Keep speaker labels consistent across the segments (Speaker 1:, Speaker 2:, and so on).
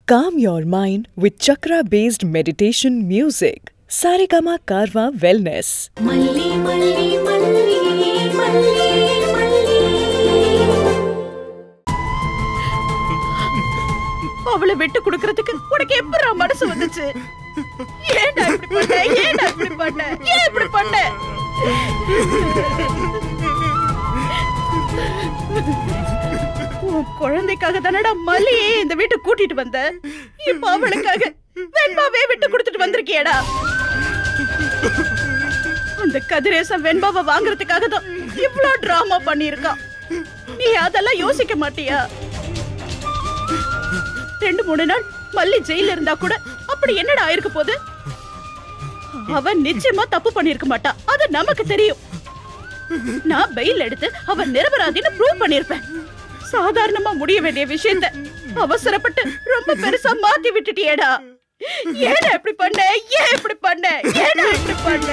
Speaker 1: Calm your mind with chakra based meditation music. Saregama Karwa Wellness.
Speaker 2: மல்லி மல்லி மல்லி மல்லி மல்லி
Speaker 3: அவளை விட்டு கொடுக்கறதுக்கு உனக்கு எப்படா மனசு வந்துச்சு ஏன்டா இப்படி பண்ண ஏன்டா இப்படி பண்ண ஏன் இப்படி பண்ண உன் குழந்தைக்காக தானடா மல்லியே இந்த வீட்டை கூட்டிட்டு வந்த இப்ப அவளுக்காக வெண்பாவே விட்டு கொடுத்துட்டு வந்திருக்கியேடா அந்த கதிரேசன் வெண்பாவை வாங்குறதுக்காக தான் இவ்ளோ டிராமா பண்ணியிருக்கான் நீ அதெல்லாம் யோசிக்க மாட்டியா ரெண்டு மூணு நாள் மல்லி ஜெயில இருந்தா கூட அப்படி என்னடா ஆயிருக்க போகுது அவன் நிச்சயமா தப்பு பண்ணிருக்க மாட்டா அது நமக்கு தெரியும் நான் பெயில் எடுத்து அவன் நிரபராதின்னு ப்ரூவ் பண்ணிருப்பேன் சாதாரணமா முடிய வேண்டிய விஷயத்த அவசரப்பட்டு ரொம்ப பெருசா மாத்தி விட்டுட்டியேடா ஏன்டா இப்படி பண்ண ஏன் இப்படி பண்ண ஏன்டா இப்படி பண்ண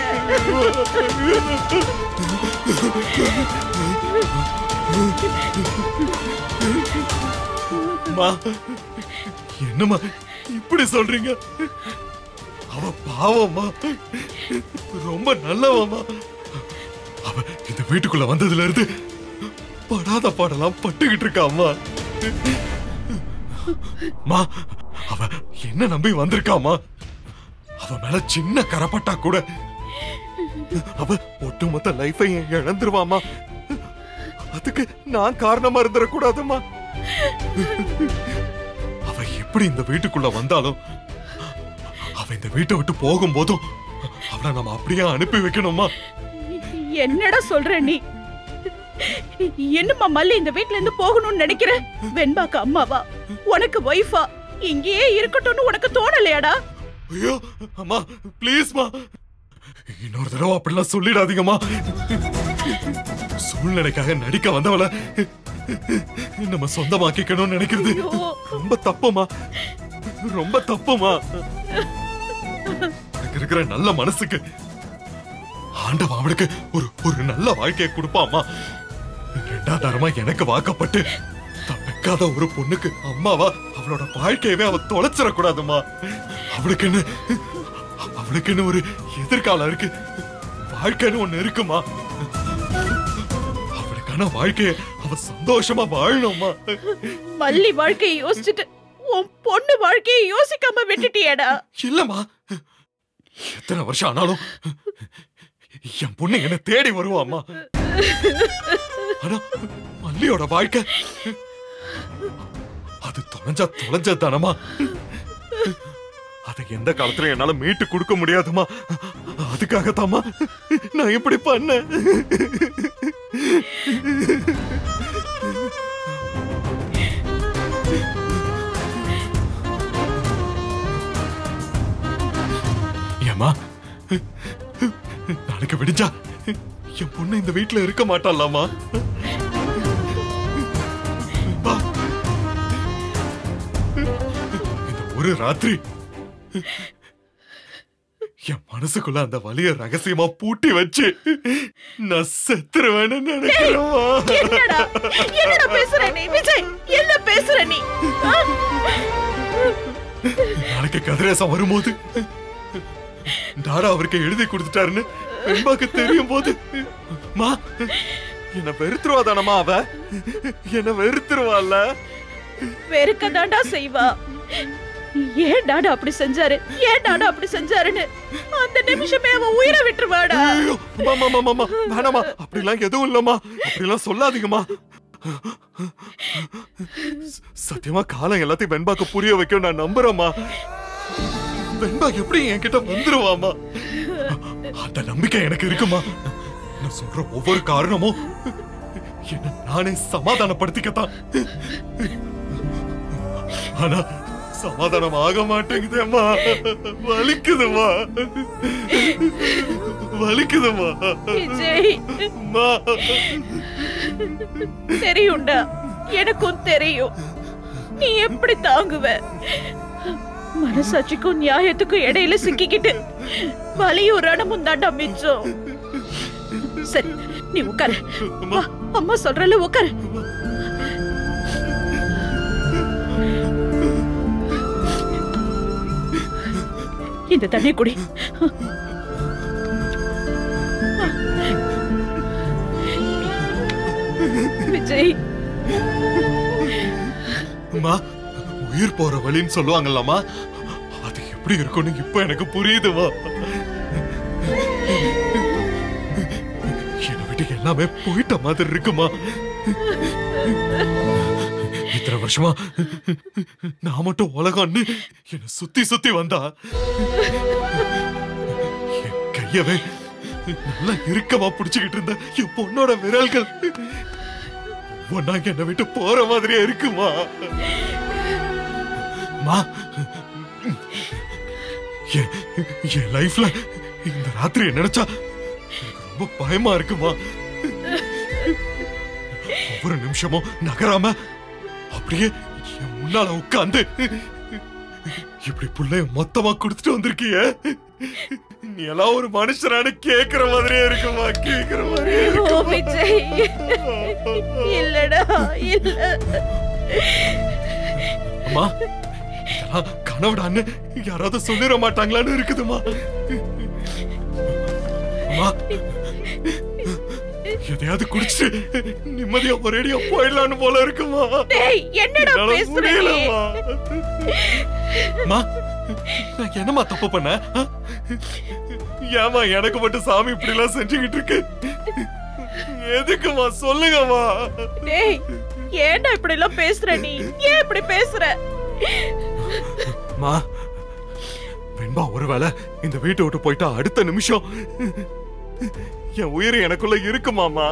Speaker 4: அம்மா என்னம்மா இப்படி சொல்றீங்க அவ பாவம்மா ரொம்ப நல்லவம்மா அவ இந்த வீட்டுக்குள்ள வந்ததுல இருந்து படாத பாடலாம் பட்டுக்கிட்டு இருக்கா அம்மா அம்மா அவ என்ன நம்பி வந்திருக்காமா அவ மேல சின்ன கரப்பட்டா கூட அவ ஒட்டுமொத்த லைஃபை இழந்துருவாமா அதுக்கு நான் காரணமா இருந்துடக்கூடாதும்மா அவ எப்படி இந்த வீட்டுக்குள்ள வந்தாலும் அவ இந்த வீட்டை விட்டு போகும்போதும் அவளை நம்ம அப்படியே அனுப்பி வைக்கணுமா
Speaker 3: என்னடா சொல்ற நீ என்னம்மா மல்லி இந்த வீட்ல இருந்து போகணும்னு நினைக்கிற வெண்பாக்கு அம்மாவா உனக்கு ஒய்ஃபா இங்கேயே இருக்கட்டும்னு உனக்கு தோணலையாடா
Speaker 4: ஐயோ அம்மா ப்ளீஸ்மா இன்னொரு தடவை அப்படிலாம் சொல்லிடாதீங்கம்மா சூழ்நிலைக்காக நடிக்க வந்தவள நம்ம சொந்தமாக்கிக்கணும்னு நினைக்கிறது
Speaker 3: ஐயோ.
Speaker 4: ரொம்ப தப்புமா ரொம்ப தப்புமா எனக்கு இருக்கிற நல்ல மனசுக்கு ஆண்டவன் அவளுக்கு ஒரு ஒரு நல்ல வாழ்க்கையை கொடுப்பாமா ரெண்டாம் தரமா எனக்கு வாக்கப்பட்டு தான் பெக்காத ஒரு பொண்ணுக்கு அம்மாவா அவளோட வாழ்க்கையவே அவ தொலைச்சிடக்கூடாதுமா அவளுக்குன்னு அவளுக்குன்னு ஒரு எதிர்காலம் இருக்கு வாழ்க்கைன்னு ஒண்ணு இருக்குமா அவளுக்கான வாழ்க்கைய அவ சந்தோஷமா வாழணுமா
Speaker 3: மல்லி வாழ்க்கையை யோசிச்சுட்டு உன் பொண்ணு வாழ்க்கையை யோசிக்காம விட்டுட்டியேடா
Speaker 4: இல்லம்மா எத்தனை வருஷம் ஆனாலும் என் பொண்ணு என்ன தேடி வருவாம்மா ஆனா மல்லியோட வாழ்க்கை அது தொலைஞ்சா தொலைஞ்ச தானமா அதை எந்த காலத்துல என்னால மீட்டு கொடுக்க முடியாதுமா அதுக்காகத்தாம்மா நான் இப்படி பண்ணேன் ஏம்மா நாளைக்கு விடிஞ்சா என் பொண்ணு இந்த வீட்டுல இருக்க மாட்டாளாமா வா. இந்த ஒரு ராத்திரி என் மனசுக்குள்ள அந்த வலிய ரகசியமா பூட்டி வச்சு நான் செத்துருவேன்னு நினைக்கிறேன்
Speaker 3: என்னடா என்னடா பேசுற நீ விஜய் என்ன பேசுற நீ ஆ?
Speaker 4: நாளைக்கு கதிரேசம் வரும்போது டாடா அவருக்கு எழுதி கொடுத்துட்டாருன்னு வெண்பாக்கு தெரியும் போது மா என்ன வெறுத்துருவாதானமா அவ என்ன வெறுத்துருவாள்ல
Speaker 3: வெறுக்க தாண்டா செய்வா ஏன் டாடா அப்படி செஞ்சாரு ஏன் டாடா அப்படி செஞ்சாருன்னு அந்த நிமிஷமே அவன் உயிரை விட்டுருவாடா
Speaker 4: ஐயோ, அம்மா, அம்மா, அம்மா, வேணாம்மா அப்படிலாம் எதுவும் இல்லம்மா அப்படிலாம் சொல்லாதீங்கம்மா ச- சத்தியமா காலம் எல்லாத்தையும் வெண்பாக்கு புரிய வைக்கும் நான் நம்புறேம்மா வெண்பா எப்படி என்கிட்ட வந்துருவாமா அந்த நம்பிக்கை எனக்கு இருக்குமா நான் சொல்ற ஒவ்வொரு காரணமும் என்ன நானே சமாதானப்படுத்திக்கத்தான் ஆனா சமாதானம் ஆக மாட்டேங்குதேம்மா வலிக்குதுமா வலிக்குதுமா
Speaker 3: விஜய்
Speaker 4: அம்மா
Speaker 3: தெரியும்டா எனக்கும் தெரியும் நீ எப்படி தாங்குவ மனசாட்சிக்கும் நியாயத்துக்கும் இடையில சிக்கிக்கிட்டு வலியும் ரணமும் தாண்டா மிச்சம் சரி நீ உட்காரு வா, அம்மா சொல்றல உட்காரு இந்த தண்ணி குடி விஜய்
Speaker 4: அம்மா உயிர் போற வழின்னு சொல்லுவாங்கல்லம்மா அது எப்படி இருக்கும்னு இப்ப எனக்கு புரியுதுமா என்னை விட்டு எல்லாமே போயிட்ட மாதிரி இருக்குமா இத்தனை வருஷமா நான் மட்டும் உலகம்னு என்னை சுத்தி சுத்தி வந்தா என் கையவே நல்லா இறுக்கமா புடிச்சுக்கிட்டு இருந்த என் பொண்ணோட விரல்கள் ஒன்னா என்னை விட்டு போற மாதிரியே இருக்குமா மா என் என் லைஃப்ல இந்த ராத்திரி நினைச்சா எனக்கு ரொம்ப பயமா இருக்குமா ஒவ்வொரு நிமிஷமும் நகராம அப்படியே என் முன்னால உட்கார்ந்து இப்படி புள்ளைய மொத்தமா கொடுத்துட்டு வந்திருக்கிய நீ எல்லாம் ஒரு மனுஷனானு கேக்குற மாதிரியே இருக்குமா கேக்குற மாதிரியே
Speaker 3: ஓ விஜய் இல்லடா இல்ல
Speaker 4: அம்மா இதெல்லாம் கனவுடான்னு யாராவது சொல்லிட மாட்டாங்களான்னு இருக்குதுமா அம்மா எதையாவது குடிச்சிட்டு நிம்மதியா ஒரேடியா போயிடலான்னு போல இருக்குமா
Speaker 3: டேய் என்னடா
Speaker 4: என்னால
Speaker 3: பேசுற நீ?
Speaker 4: முடியலம்மா. அம்மா நான் என்னம்மா தப்பு பண்ண ஆ? ஏம்மா எனக்கு மட்டும் சாமி இப்படி எல்லாம் செஞ்சுக்கிட்டு இருக்கு எதுக்குமா சொல்லுங்கம்மா
Speaker 3: டேய் ஏன்டா இப்படி எல்லாம் பேசுற நீ ஏன் இப்படி பேசுற
Speaker 4: மா வெண்பா ஒருவேளை இந்த வீட்டை விட்டு போயிட்டா அடுத்த நிமிஷம் என் உயிர் எனக்குள்ள இருக்குமாமா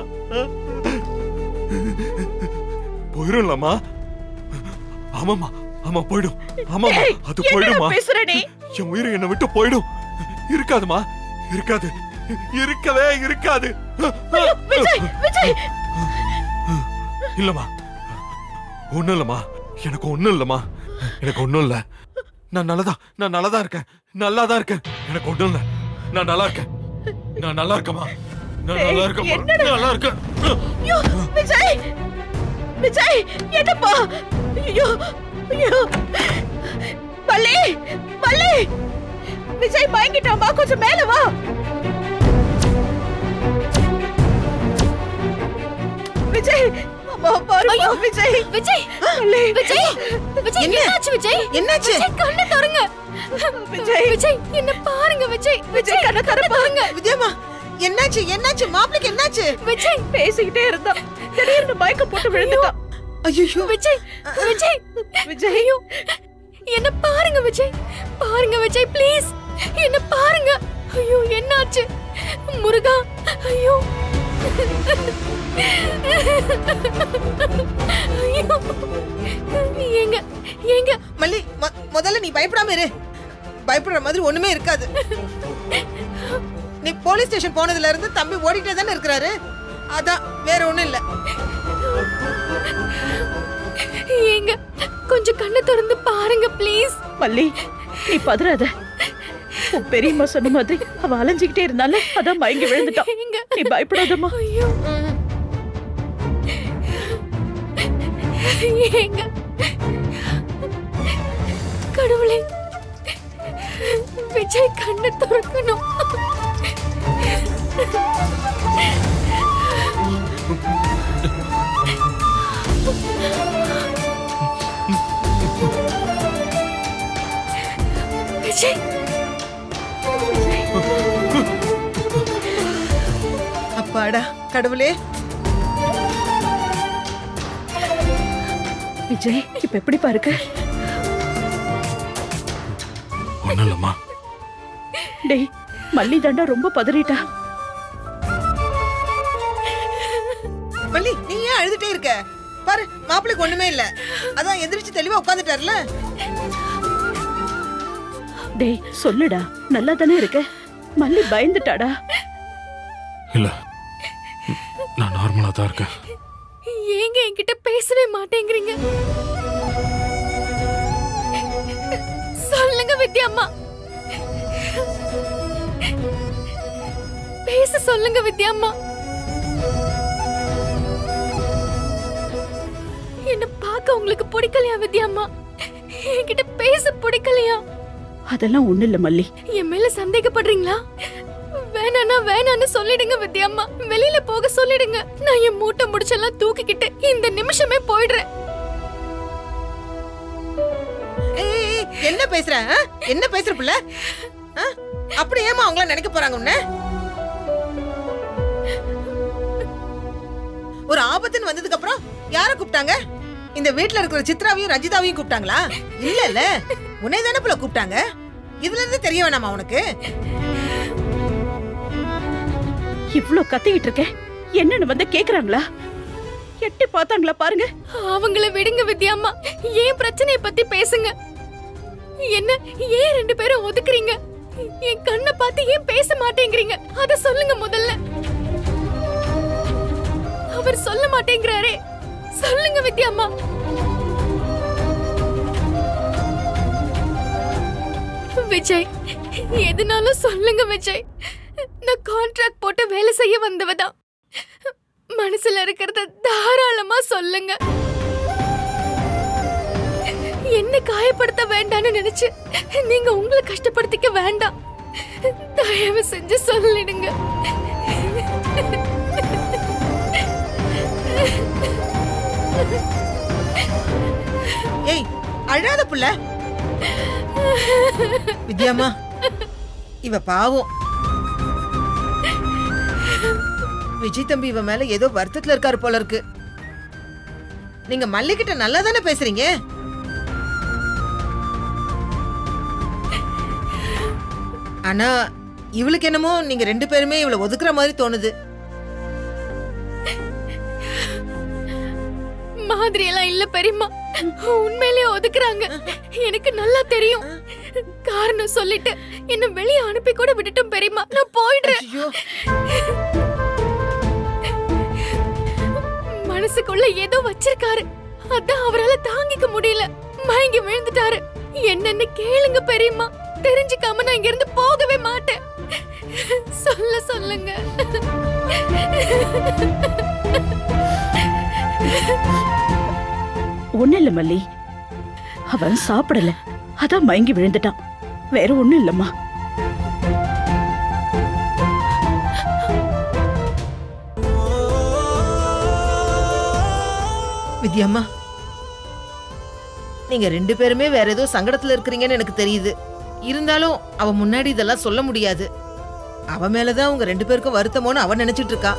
Speaker 4: போயிரும்லம்மா ஆமாமா ஆமா போயிடும் ஆமாமா
Speaker 3: டேய்,
Speaker 4: அது
Speaker 3: என்னடா
Speaker 4: போயிடுமா
Speaker 3: பேசுற நீ
Speaker 4: என் உயிர் என்னை விட்டு போயிடும் இருக்காதுமா இருக்காது இருக்கவே இருக்காது
Speaker 3: விஜய் விஜய்
Speaker 4: இல்லம்மா ஒண்ணும் இல்லம்மா எனக்கு ஒண்ணும் இல்லம்மா எனக்கு ஒண்ணும் இல்ல நான் நல்லதா நான் நல்லதா இருக்கேன் நல்லா தான் இருக்கேன் எனக்கு ஒண்ணும் இல்ல நான் நல்லா இருக்கேன் நான் நல்லா இருக்கேம்மா நான் நல்லா இருக்கேன்
Speaker 3: என்னடா?
Speaker 4: நல்லா இருக்கேன்
Speaker 3: ஐயோ விஜய் விஜய் என்னப்பா ஐயோ ஐயோ பள்ளி பள்ளி விஜய் மயங்கிட்டாமா கொஞ்சம் மேல வா விஜய் அம்மா பாருமா விஜய்
Speaker 5: விஜய்
Speaker 3: பள்ளி
Speaker 5: விஜய் விஜய்
Speaker 6: என்ன?
Speaker 5: என்னாச்சு விஜய்
Speaker 6: என்னாச்சு?
Speaker 5: விஜய் கண்ணை திறங்க
Speaker 3: விஜய்.
Speaker 5: விஜய் என்ன பாருங்க விஜய்
Speaker 3: விஜய் கண்ணை திற பாருங்க
Speaker 6: விஜயம்மா என்னாச்சு என்னாச்சு மாப்பிளைக்கு என்னாச்சு
Speaker 5: விஜய்
Speaker 3: பேசிக்கிட்டே இருந்தா திடீர்னு மயக்க போட்டு விழுந்துட்டான்
Speaker 6: ஐயோ
Speaker 5: விஜய் விஜய்
Speaker 3: விஜய்.
Speaker 5: ஐயோ என்ன பாருங்க விஜய் பாருங்க விஜய் ப்ளீஸ் என்ன பாருங்க ஐயோ என்னாச்சு முருகா ஐயோ ஐயோ ஏங்க ஏங்க
Speaker 6: மல்லி மொ- முதல்ல நீ பயப்படாம இரு பயப்படுற மாதிரி ஒண்ணுமே இருக்காது நீ போலீஸ் ஸ்டேஷன் போனதுல இருந்து தம்பி ஓடிட்டே தானே இருக்கிறாரு அதான் வேற ஒண்ணும் இல்ல
Speaker 5: ஏங்க கொஞ்சம் கண்ணை திறந்து பாருங்க ப்ளீஸ்
Speaker 3: மல்லி நீ பதறாத உன் பெரியம்மா சொன்ன மாதிரி அவ அலைஞ்சுக்கிட்டே இருந்தால அதான் மயங்கி விழுந்துட்டான்
Speaker 5: ஏங்க
Speaker 3: நீ பயப்படாதம்மா
Speaker 5: ஐயோ ஏங்க கடவுளே விஜய் கண்ணை திறக்கணும் விஜய்
Speaker 6: அப்பாடா கடவுளே
Speaker 3: விஜய் இப்ப எப்படி பாருக்க
Speaker 4: ஒண்ணும் இல்லம்மா
Speaker 3: டேய் மல்லி தாண்டா ரொம்ப பதறிட்டா
Speaker 6: மல்லி நீ ஏன் அழுதுட்டே இருக்க பாரு மாப்பிளைக்கு ஒண்ணுமே இல்ல அதான் எந்திரிச்சு தெளிவா உட்காந்துட்டார்ல
Speaker 3: டேய் சொல்லுடா நல்லா தானே இருக்க மல்லி பயந்துட்டாடா
Speaker 4: இல்ல நான் நார்மலா தான் இருக்கேன்
Speaker 5: ஏங்க என்கிட்ட பேசவே மாட்டேங்கிறீங்க சொல்லுங்க வித்யா அம்மா பேச சொல்லுங்க வித்யா அம்மா என்ன பார்க்க உங்களுக்கு பிடிக்கலையா வித்யா அம்மா என்கிட்ட பேச பிடிக்கலையா
Speaker 3: அதெல்லாம் ஒண்ணு இல்ல மல்லி
Speaker 5: என் மேல சந்தேகப்படுறீங்களா வேணானா வேணான்னு சொல்லிடுங்க வித்யாம்மா வெளியில போக சொல்லிடுங்க நான் என் மூட்டை முடிச்செல்லாம் தூக்கிக்கிட்டு இந்த நிமிஷமே போயிடுறேன்
Speaker 6: ஏய், ஏய், ஏய், என்ன பேசுற ஆ? என்ன பேசுற புள்ள ஆ? அப்படி ஏமா அவங்கள நினைக்க போறாங்க உன்ன ஒரு ஆபத்துன்னு வந்ததுக்கு அப்புறம் யார கூப்பிட்டாங்க இந்த வீட்ல இருக்கிற சித்ராவையும் ரஞ்சிதாவையும் கூப்பிட்டாங்களா இல்ல இல்ல உன்னை தானே புள்ள கூப்பிட்டாங்க இதுல இருந்து தெரிய வேணாமா உனக்கு
Speaker 3: இவ்ளோ கத்திக்கிட்டு இருக்கேன் என்னன்னு வந்து கேக்குறாங்களா எட்டி பார்த்தாங்களா பாருங்க
Speaker 5: அவங்கள விடுங்க வித்யாம்மா ஏன் பிரச்சனைய பத்தி பேசுங்க என்ன ஏன் ரெண்டு பேரும் ஒதுக்குறீங்க என் கண்ணை பார்த்து ஏன் பேச மாட்டேங்கிறீங்க அத சொல்லுங்க முதல்ல அவர் சொல்ல மாட்டேங்கிறாரே சொல்லுங்க வித்யாம்மா விஜய் எதுனாலும் சொல்லுங்க விஜய் நான் கான்ட்ராக்ட் போட்டு வேலை செய்ய வந்தவதான் மனசுல இருக்கிறத தாராளமா சொல்லுங்க என்ன காயப்படுத்த வேண்டாம்னு நினைச்சு நீங்க உங்களை கஷ்டப்படுத்திக்க வேண்டாம் தயவு செஞ்சு சொல்லிடுங்க
Speaker 6: ஏய் அழாத புள்ள வித்யாம்மா இவ பாவம் விஜய் தம்பி இவ மேல ஏதோ வருத்தத்துல இருக்காரு போல இருக்கு நீங்க மல்லிகிட்ட நல்லா தானே பேசுறீங்க ஆனா இவளுக்கு என்னமோ நீங்க ரெண்டு பேருமே இவள ஒதுக்குற மாதிரி தோணுது
Speaker 5: மாதிரி எல்லாம் இல்ல பெரியம்மா உண்மையிலேயே ஒதுக்குறாங்க எனக்கு நல்லா தெரியும் காரணம் சொல்லிட்டு என்ன வெளியே அனுப்பி கூட விட்டுட்டும் பெரியம்மா நான் போயிடுறேன்
Speaker 6: ஐயோ
Speaker 5: மனசுக்குள்ள ஏதோ வச்சிருக்காரு அதான் அவரால தாங்கிக்க முடியல மயங்கி விழுந்துட்டாரு என்னன்னு கேளுங்க பெரியம்மா தெரிஞ்சுக்காம நான் இங்க இருந்து போகவே மாட்டேன் சொல்ல சொல்லுங்க
Speaker 3: ஒண்ணு இல்ல மல்லி அவன் சாப்பிடல அதான் மயங்கி விழுந்துட்டான் வேற ஒண்ணும் இல்லம்மா
Speaker 6: வித்யாம்மா நீங்க ரெண்டு பேருமே வேற ஏதோ சங்கடத்துல இருக்கிறீங்கன்னு எனக்கு தெரியுது இருந்தாலும் அவ முன்னாடி இதெல்லாம் சொல்ல முடியாது அவ மேலதான் உங்க ரெண்டு பேருக்கும் வருத்தமோன்னு அவ நினைச்சிட்டு இருக்கா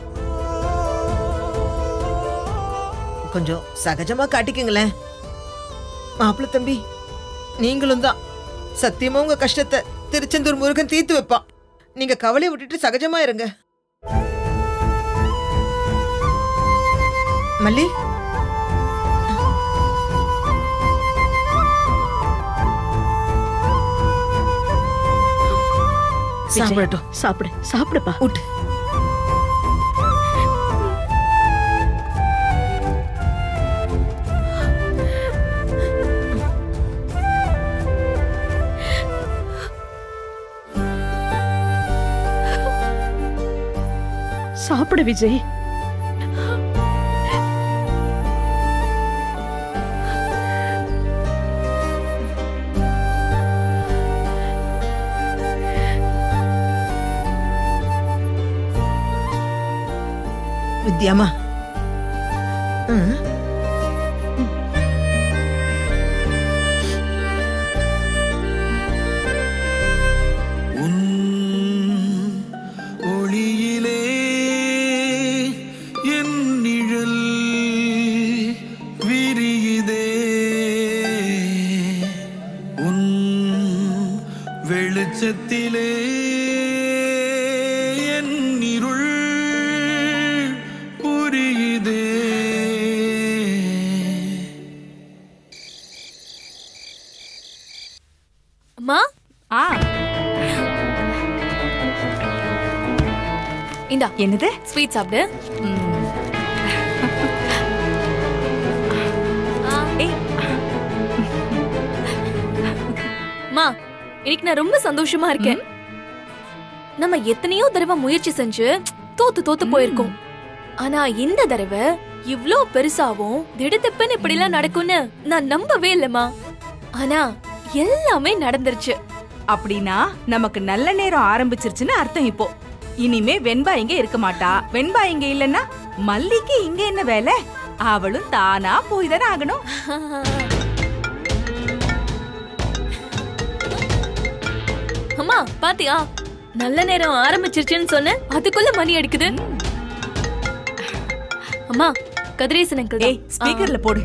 Speaker 6: கொஞ்சம் சகஜமா காட்டிக்கங்களேன் மாப்பிள்ள தம்பி நீங்களும் தான் சத்தியமா உங்க கஷ்டத்தை திருச்செந்தூர் முருகன் தீர்த்து வைப்பான் நீங்க கவலையை விட்டுட்டு சகஜமா இருங்க மல்லி
Speaker 3: விஜய்,
Speaker 6: சாப்பிடட்டும்
Speaker 3: சாப்பிடு சாப்பிடுப்பா
Speaker 6: விட்டு
Speaker 3: சாப்பிடு விஜய்
Speaker 6: வித்யாமா ம்.
Speaker 7: உன் ஒளியிலே என் நிழல் விரியுதே உன் வெளிச்சத்திலே என் இருள் புரியுதே
Speaker 5: அம்மா
Speaker 8: ஆ
Speaker 5: இந்தா
Speaker 8: என்னது
Speaker 5: ஸ்வீட் சாப்பிடு ஆ,
Speaker 8: ஏய்
Speaker 5: அம்மா இன்னைக்கு நான் ரொம்ப சந்தோஷமா இருக்கேன் நம்ம எத்தனையோ தடவை முயற்சி செஞ்சு தோத்து தோத்து போயிருக்கோம் ஆனா இந்த தடவை இவ்ளோ பெருசாவும் திடுதிப்புன்னு இப்படி எல்லாம் நடக்கும்னு நான் நம்பவே இல்லம்மா ஆனா எல்லாமே நடந்துருச்சு
Speaker 8: அப்படின்னா நமக்கு நல்ல நேரம் ஆரம்பிச்சிருச்சுன்னு அர்த்தம் இப்போ இனிமே வெண்பா இங்க இருக்க மாட்டா வெண்பா இங்க இல்லன்னா மல்லிக்கு இங்க என்ன வேலை அவளும் தானா போய் தானே ஆகணும்
Speaker 5: அம்மா பாத்தியா நல்ல நேரம் ஆரம்பிச்சிருச்சுன்னு சொன்ன அதுக்குள்ள மணி அடிக்குது அம்மா கதிரேசன் அங்கிள்
Speaker 8: ஏய் ஸ்பீக்கர்ல போடு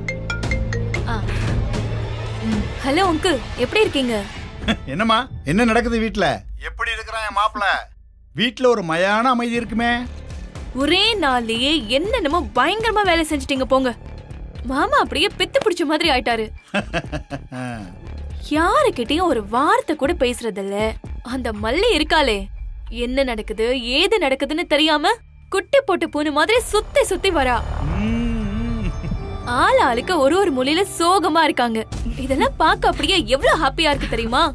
Speaker 5: ஹலோ அங்கிள் எப்படி இருக்கீங்க
Speaker 9: என்னம்மா என்ன நடக்குது வீட்ல எப்படி இருக்கிறான் என் மாப்பிள வீட்ல ஒரு மயான அமைதி இருக்குமே
Speaker 5: ஒரே நாள்லயே என்னென்னமோ பயங்கரமா வேலை செஞ்சுட்டீங்க போங்க மாமா அப்படியே பித்து பிடிச்ச மாதிரி ஆயிட்டாரு யாருக்கிட்டயும் ஒரு வார்த்தை கூட பேசுறதில்ல அந்த மல்லி இருக்காளே என்ன நடக்குது ஏது நடக்குதுன்னு தெரியாம குட்டி போட்ட பூனை மாதிரி சுத்தி சுத்தி வரா
Speaker 9: ம்,
Speaker 5: ஆள் ஆளுக்கு ஒரு ஒரு மொழியில சோகமா இருக்காங்க இதெல்லாம் பார்க்க அப்படியே எவ்வளவு ஹாப்பியா இருக்கு தெரியுமா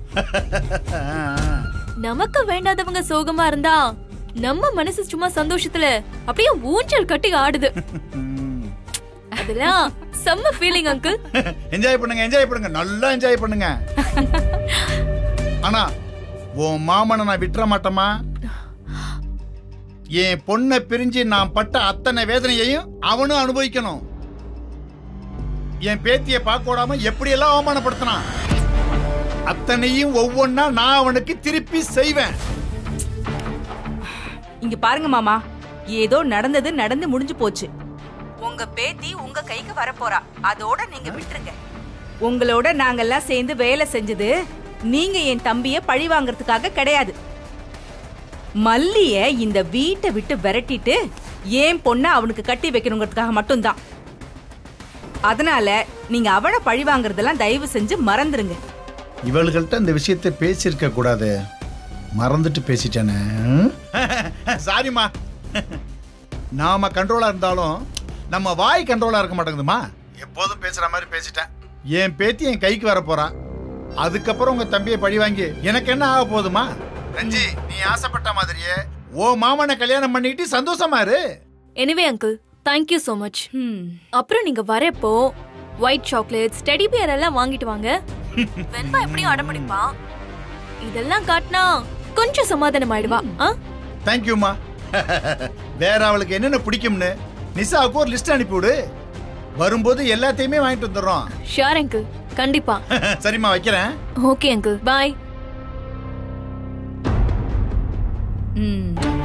Speaker 5: நமக்கு வேண்டாதவங்க சோகமா இருந்தா நம்ம மனசு சும்மா சந்தோஷத்துல அப்படியே ஊஞ்சல் கட்டி ஆடுது
Speaker 9: ம்.
Speaker 5: அதெல்லாம் செம்ம ஃபீலிங் அங்கிள்
Speaker 9: என்ஜாய் பண்ணுங்க என்ஜாய் பண்ணுங்க நல்லா என்ஜாய் பண்ணுங்க ஆனா உன் மாமனை நான் விட்டுற மாட்டேமா என் பொண்ணை பிரிஞ்சு நான் பட்ட அத்தனை வேதனையையும் அவனும் அனுபவிக்கணும் என் பேத்தியை பார்க்க விடாம எப்படியெல்லாம் அவமானப்படுத்தினான் அத்தனையும் ஒவ்வொன்னா நான் அவனுக்கு திருப்பி செய்வேன்
Speaker 8: இங்க பாருங்க மாமா ஏதோ நடந்தது நடந்து முடிஞ்சு போச்சு உங்க பேத்தி உங்க கைக்கு வரப்போறா அதோட நீங்க விட்டுருங்க உங்களோட நாங்கெல்லாம் சேர்ந்து வேலை செஞ்சது நீங்க என் தம்பிய பழி வாங்குறதுக்காக கிடையாது மல்லிய இந்த வீட்டை விட்டு விரட்டிட்டு ஏன் பொண்ண அவனுக்கு கட்டி வைக்கணுங்கிறதுக்காக மட்டும்தான் அதனால நீங்க அவனை பழி வாங்குறதெல்லாம் தயவு செஞ்சு மறந்துருங்க
Speaker 9: இவள்கள்ட்ட இந்த விஷயத்தை பேசியிருக்க கூடாது மறந்துட்டு பேசிட்டேனே சாரிம்மா நாம கண்ட்ரோலா இருந்தாலும் நம்ம வாய் கண்ட்ரோலா இருக்க மாட்டேங்குதுமா எப்போதும் பேசுற மாதிரி பேசிட்டேன் என் பேத்தி என் கைக்கு வர போறா அதுக்கப்புறம் உங்க தம்பியை பழி வாங்கி எனக்கு என்ன ஆக போகுதுமா ரஞ்சி நீ ஆசைப்பட்ட மாதிரியே ஓ மாமனை கல்யாணம் பண்ணிட்டு சந்தோஷமா இரு
Speaker 5: anyway uncle thank you so much
Speaker 8: ம்
Speaker 5: அப்புறம் நீங்க வரப்போ ஒயிட் சாக்லேட்ஸ் டெடி பியர் எல்லாம் வாங்கிட்டு வாங்க வெண்பா எப்படியும் அடம்பிடிப்பா இதெல்லாம் காட்டினா கொஞ்சம் சமாதானம் ஆயிடுவா ஆ
Speaker 9: தேங்க்யூம்மா வேற அவளுக்கு என்னென்ன பிடிக்கும்னு நிசாவுக்கு ஒரு லிஸ்ட் அனுப்பிவிடு வரும்போது எல்லாத்தையுமே வாங்கிட்டு வந்துடுறோம்
Speaker 5: ஷியோர் அங்கிள் கண்டிப்பா
Speaker 9: சரிம்மா வைக்கிறேன்
Speaker 5: ஓகே அங்கிள் பாய்
Speaker 8: ம்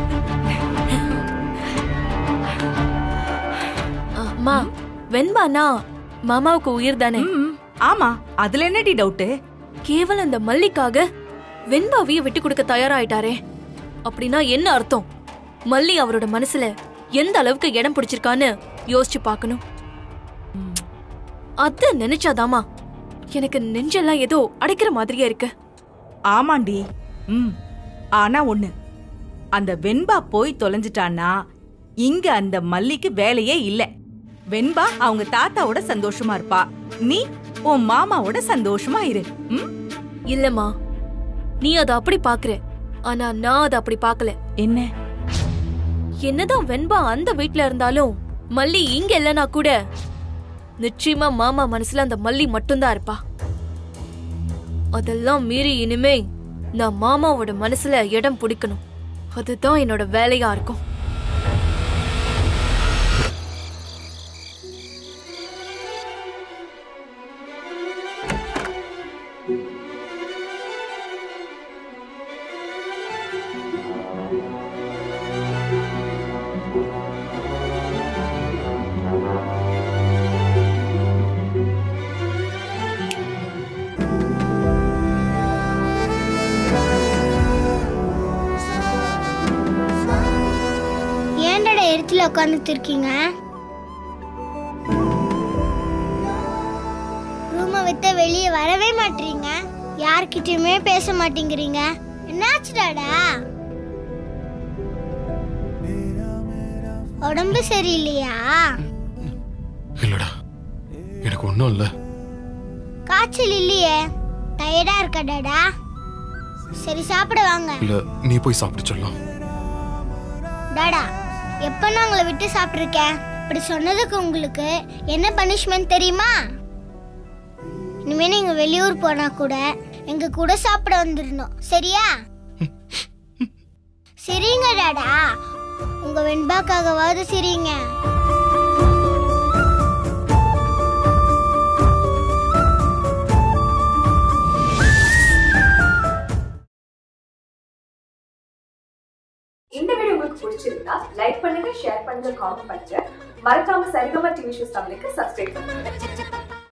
Speaker 5: அம்மா வெண்பானா மாமாவுக்கு உயிர் தானே
Speaker 8: ம், ஆமா அதுல என்னடி டவுட்டு
Speaker 5: கேவலம் அந்த மல்லிக்காக வெண்பாவைய விட்டு கொடுக்க தயாராயிட்டாரே அப்படின்னா என்ன அர்த்தம் மல்லி அவரோட மனசுல எந்த அளவுக்கு இடம் பிடிச்சிருக்கான்னு யோசிச்சு பார்க்கணும் ம், அத நினைச்சாதாமா எனக்கு நெஞ்செல்லாம் ஏதோ அடைக்கிற மாதிரியே இருக்கு
Speaker 8: ஆமாண்டி ம் ஆனா ஒண்ணு அந்த வெண்பா போய் தொலைஞ்சிட்டான்னா இங்க அந்த மல்லிக்கு வேலையே இல்ல வெண்பா அவங்க தாத்தாவோட சந்தோஷமா இருப்பா நீ உன் மாமாவோட சந்தோஷமா இரு ம்
Speaker 5: இல்லம்மா நீ அத அப்படி பாக்குற ஆனா நான் அத அப்படி பார்க்கல
Speaker 8: என்ன
Speaker 5: என்னதான் வெண்பா அந்த வீட்ல இருந்தாலும் மல்லி இங்க இல்லனா கூட நிச்சயமா மாமா மனசுல அந்த மல்லி மட்டும்தான் இருப்பா அதெல்லாம் மீறி இனிமே நான் மாமாவோட மனசுல இடம் பிடிக்கணும் அதுதான் என்னோட வேலையா இருக்கும்
Speaker 10: ஏன்டா எரிச்சல உட்காந்துட்டு இருக்கீங்க ரூமை விட்டு வெளியே வரவே மாட்டீங்க யார்கிட்டயுமே பேச மாட்டேங்கிறீங்க என்னாச்சுடாடா உடம்பு சரியில்லையா
Speaker 4: இல்லடா எனக்கு ஒன்றும் இல்லை
Speaker 10: காய்ச்சல் இல்லையே டயர்டா இருக்கடாடா சரி சாப்பிட வாங்க
Speaker 4: இல்லை நீ போய் சாப்பிட்டு சொல்லலாம்
Speaker 10: டாடா எப்ப நான் உங்களை விட்டு சாப்பிட்ருக்கேன் இப்படி சொன்னதுக்கு உங்களுக்கு என்ன பனிஷ்மெண்ட் தெரியுமா இனிமே நீங்க வெளியூர் போனா கூட எங்க கூட சாப்பிட வந்துடணும் சரியா சிரிங்க டாடா உங்க வெண்பாக்காகவாவது சிரிங்க
Speaker 11: இந்த வீடியோ உங்களுக்கு பிடிச்சிருந்தா லைக் பண்ணுங்க ஷேர் பண்ணுங்க காமெண்ட் பண்ணுங்க மறக்காம சரிகமா டிவி ஷோஸ் தமிழுக்கு சப்ஸ்கிரைப் பண்ணுங்க